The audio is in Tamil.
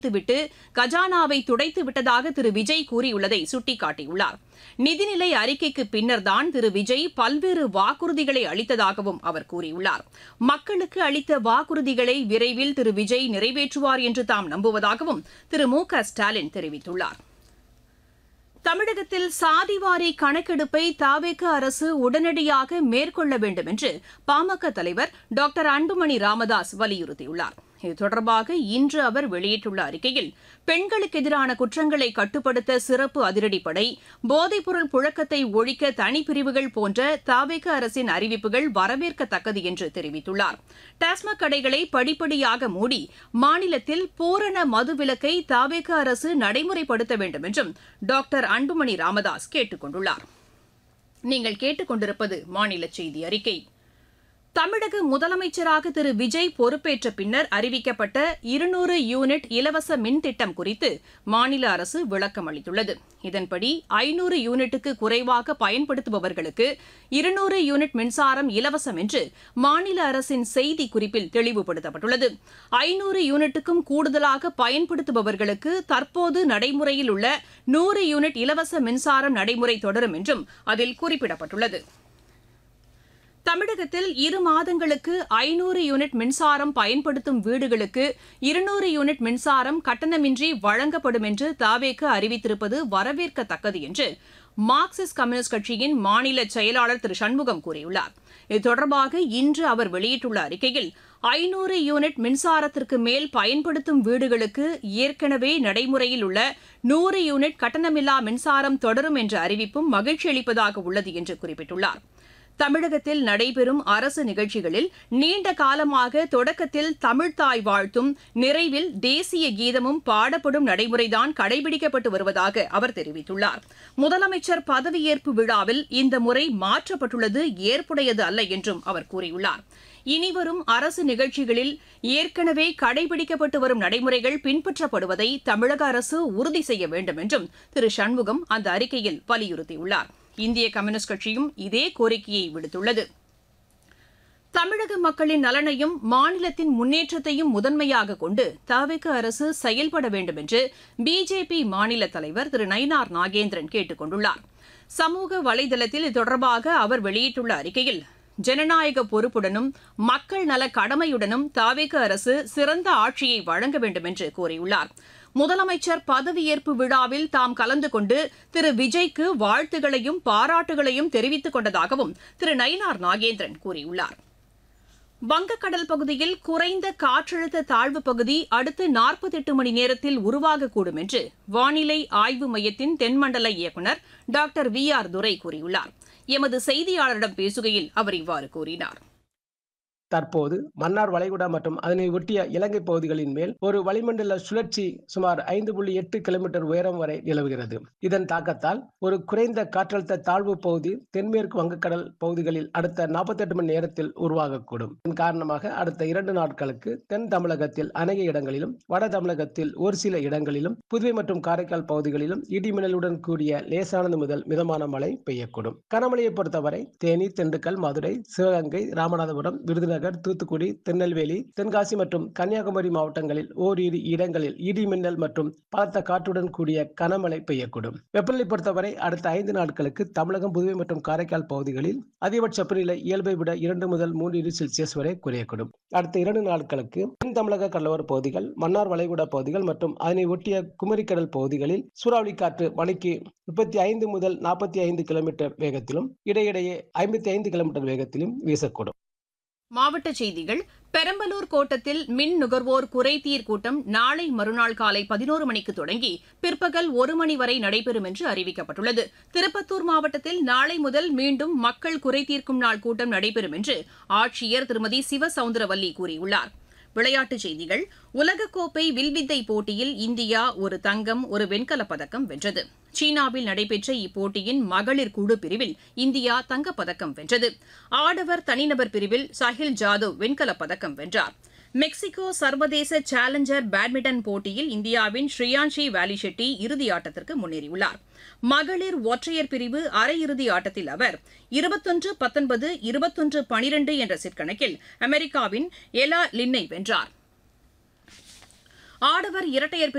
விட்டு கஜானாவை துடைத்து விட்டதாக திரு விஜய் கூறியுள்ளதை சுட்டிக்காட்டியுள்ளார் நிதிநிலை அறிக்கைக்கு பின்னர்தான் திரு விஜய் பல்வேறு வாக்குறுதிகளை அளித்ததாகவும் அவர் கூறியுள்ளார் மக்களுக்கு அளித்த வாக்குறுதிகளை விரைவில் திரு விஜய் நிறைவேற்றுவார் என்று தாம் நம்புவதாகவும் திரு மு க ஸ்டாலின் தெரிவித்துள்ளார் தமிழகத்தில் சாதிவாரி கணக்கெடுப்பை தாவேக அரசு உடனடியாக மேற்கொள்ள வேண்டும் என்று பாமக தலைவர் டாக்டர் அன்புமணி ராமதாஸ் வலியுறுத்தியுள்ளார் இது தொடர்பாக இன்று அவர் வெளியிட்டுள்ள அறிக்கையில் பெண்களுக்கு எதிரான குற்றங்களை கட்டுப்படுத்த சிறப்பு அதிரடிப்படை போதைப்பொருள் புழக்கத்தை ஒழிக்க தனிப்பிரிவுகள் போன்ற தாவேக அரசின் அறிவிப்புகள் வரவேற்கத்தக்கது என்று தெரிவித்துள்ளார் டாஸ்மாக் கடைகளை படிப்படியாக மூடி மாநிலத்தில் பூரண மதுவிலக்கை தாவேக அரசு நடைமுறைப்படுத்த வேண்டும் என்றும் டாக்டர் அன்புமணி ராமதாஸ் கேட்டுக் கொண்டுள்ளார் நீங்கள் கேட்டுக்கொண்டிருப்பது மாநில செய்தி அறிக்கை தமிழக முதலமைச்சராக திரு விஜய் பொறுப்பேற்ற பின்னர் அறிவிக்கப்பட்ட இருநூறு யூனிட் இலவச மின் திட்டம் குறித்து மாநில அரசு விளக்கம் அளித்துள்ளது இதன்படி ஐநூறு யூனிட்டுக்கு குறைவாக பயன்படுத்துபவர்களுக்கு இருநூறு யூனிட் மின்சாரம் இலவசம் என்று மாநில அரசின் செய்தி குறிப்பில் தெளிவுபடுத்தப்பட்டுள்ளது ஐநூறு யூனிட்டுக்கும் கூடுதலாக பயன்படுத்துபவர்களுக்கு தற்போது நடைமுறையில் உள்ள நூறு யூனிட் இலவச மின்சாரம் நடைமுறை தொடரும் என்றும் அதில் குறிப்பிடப்பட்டுள்ளது தமிழகத்தில் இரு மாதங்களுக்கு ஐநூறு யூனிட் மின்சாரம் பயன்படுத்தும் வீடுகளுக்கு இருநூறு யூனிட் மின்சாரம் கட்டணமின்றி வழங்கப்படும் என்று தாவேக்கு அறிவித்திருப்பது வரவேற்கத்தக்கது என்று மார்க்சிஸ்ட் கம்யூனிஸ்ட் கட்சியின் மாநில செயலாளர் திரு சண்முகம் கூறியுள்ளார் இது தொடர்பாக இன்று அவர் வெளியிட்டுள்ள அறிக்கையில் ஐநூறு யூனிட் மின்சாரத்திற்கு மேல் பயன்படுத்தும் வீடுகளுக்கு ஏற்கனவே நடைமுறையில் உள்ள நூறு யூனிட் கட்டணமில்லா மின்சாரம் தொடரும் என்ற அறிவிப்பும் மகிழ்ச்சி அளிப்பதாக உள்ளது என்று குறிப்பிட்டுள்ளார் தமிழகத்தில் நடைபெறும் அரசு நிகழ்ச்சிகளில் நீண்ட காலமாக தொடக்கத்தில் தமிழ்தாய் வாழ்த்தும் நிறைவில் தேசிய கீதமும் பாடப்படும் நடைமுறைதான் கடைபிடிக்கப்பட்டு வருவதாக அவர் தெரிவித்துள்ளார் முதலமைச்சர் பதவியேற்பு விழாவில் இந்த முறை மாற்றப்பட்டுள்ளது ஏற்புடையது அல்ல என்றும் அவர் கூறியுள்ளார் இனிவரும் அரசு நிகழ்ச்சிகளில் ஏற்கனவே கடைபிடிக்கப்பட்டு வரும் நடைமுறைகள் பின்பற்றப்படுவதை தமிழக அரசு உறுதி செய்ய வேண்டும் என்றும் திரு சண்முகம் அந்த அறிக்கையில் வலியுறுத்தியுள்ளார் இந்திய கம்யூனிஸ்ட் கட்சியும் இதே கோரிக்கையை விடுத்துள்ளது தமிழக மக்களின் நலனையும் மாநிலத்தின் முன்னேற்றத்தையும் முதன்மையாக கொண்டு தவிக அரசு செயல்பட வேண்டும் என்று பிஜேபி மாநில தலைவர் திரு நயினார் நாகேந்திரன் கேட்டுக் கொண்டுள்ளார் சமூக வலைதளத்தில் இது தொடர்பாக அவர் வெளியிட்டுள்ள அறிக்கையில் ஜனநாயக பொறுப்புடனும் மக்கள் நல கடமையுடனும் தாவேக அரசு சிறந்த ஆட்சியை வழங்க வேண்டும் என்று கூறியுள்ளார் முதலமைச்சர் பதவியேற்பு விழாவில் தாம் கலந்து கொண்டு திரு விஜய்க்கு வாழ்த்துகளையும் பாராட்டுகளையும் தெரிவித்துக் கொண்டதாகவும் திரு நயினார் நாகேந்திரன் கூறியுள்ளார் வங்கக்கடல் பகுதியில் குறைந்த காற்றழுத்த தாழ்வு பகுதி அடுத்த நாற்பத்தெட்டு மணி நேரத்தில் உருவாகக்கூடும் என்று வானிலை ஆய்வு மையத்தின் தென்மண்டல இயக்குநர் டாக்டர் வி ஆர் துரை கூறியுள்ளார் எமது செய்தியாளரிடம் பேசுகையில் அவர் இவ்வாறு கூறினார் தற்போது மன்னார் வளைகுடா மற்றும் அதனை ஒட்டிய இலங்கை பகுதிகளின் மேல் ஒரு வளிமண்டல சுழற்சி சுமார் ஐந்து புள்ளி எட்டு கிலோமீட்டர் உயரம் வரை நிலவுகிறது இதன் தாக்கத்தால் ஒரு குறைந்த காற்றழுத்த தாழ்வு பகுதி தென்மேற்கு வங்கக்கடல் பகுதிகளில் அடுத்த நாற்பத்தெட்டு மணி நேரத்தில் உருவாகக்கூடும் இதன் காரணமாக அடுத்த இரண்டு நாட்களுக்கு தென் தமிழகத்தில் அநேக இடங்களிலும் வட தமிழகத்தில் ஒரு சில இடங்களிலும் புதுவை மற்றும் காரைக்கால் பகுதிகளிலும் இடிமின்னலுடன் கூடிய லேசானது முதல் மிதமான மழை பெய்யக்கூடும் கனமழையை பொறுத்தவரை தேனி திண்டுக்கல் மதுரை சிவகங்கை ராமநாதபுரம் விருதுநகர் விருதுநகர் தூத்துக்குடி திருநெல்வேலி தென்காசி மற்றும் கன்னியாகுமரி மாவட்டங்களில் ஓரிரு இடங்களில் இடி மின்னல் மற்றும் பலத்த காற்றுடன் கூடிய கனமழை பெய்யக்கூடும் வெப்பநிலை பொறுத்தவரை அடுத்த ஐந்து நாட்களுக்கு தமிழகம் புதுவை மற்றும் காரைக்கால் பகுதிகளில் அதிகபட்ச வெப்பநிலை இயல்பை விட இரண்டு முதல் மூன்று டிகிரி செல்சியஸ் வரை குறையக்கூடும் அடுத்த இரண்டு நாட்களுக்கு தென் தமிழக கடலோர பகுதிகள் மன்னார் வளைகுடா பகுதிகள் மற்றும் அதனை ஒட்டிய குமரிக்கடல் பகுதிகளில் சூறாவளி காற்று மணிக்கு முப்பத்தி ஐந்து முதல் நாற்பத்தி ஐந்து கிலோமீட்டர் வேகத்திலும் இடையிடையே ஐம்பத்தி ஐந்து கிலோமீட்டர் வேகத்திலும் வீசக்கூடும் மாவட்ட செய்திகள் பெரம்பலூர் கோட்டத்தில் மின் நுகர்வோர் குறைதீர் கூட்டம் நாளை மறுநாள் காலை பதினோரு மணிக்கு தொடங்கி பிற்பகல் ஒரு மணி வரை நடைபெறும் என்று அறிவிக்கப்பட்டுள்ளது திருப்பத்தூர் மாவட்டத்தில் நாளை முதல் மீண்டும் மக்கள் குறைதீர்க்கும் நாள் கூட்டம் நடைபெறும் என்று ஆட்சியர் திருமதி சிவசவுந்தரவல்லி கூறியுள்ளார் விளையாட்டுச் செய்திகள் உலகக்கோப்பை வில்வித்தை போட்டியில் இந்தியா ஒரு தங்கம் ஒரு வெண்கலப் பதக்கம் வென்றது சீனாவில் நடைபெற்ற இப்போட்டியின் மகளிர் குழு பிரிவில் இந்தியா தங்கப்பதக்கம் வென்றது ஆடவர் தனிநபர் பிரிவில் சஹில் ஜாதவ் வெண்கலப் பதக்கம் வென்றார் மெக்சிகோ சர்வதேச சேலஞ்சர் பேட்மிண்டன் போட்டியில் இந்தியாவின் ஸ்ரீயான்ஷி வேலிஷெட்டி இறுதி ஆட்டத்திற்கு முன்னேறியுள்ளார் மகளிர் ஒற்றையர் பிரிவு அரையிறுதி ஆட்டத்தில் அவர் இருபத்தொன்று பத்தொன்பது இருபத்தொன்று பனிரெண்டு என்ற செட் கணக்கில் அமெரிக்காவின் எலா லின்னை வென்றார் ஆடவர் இரட்டையர்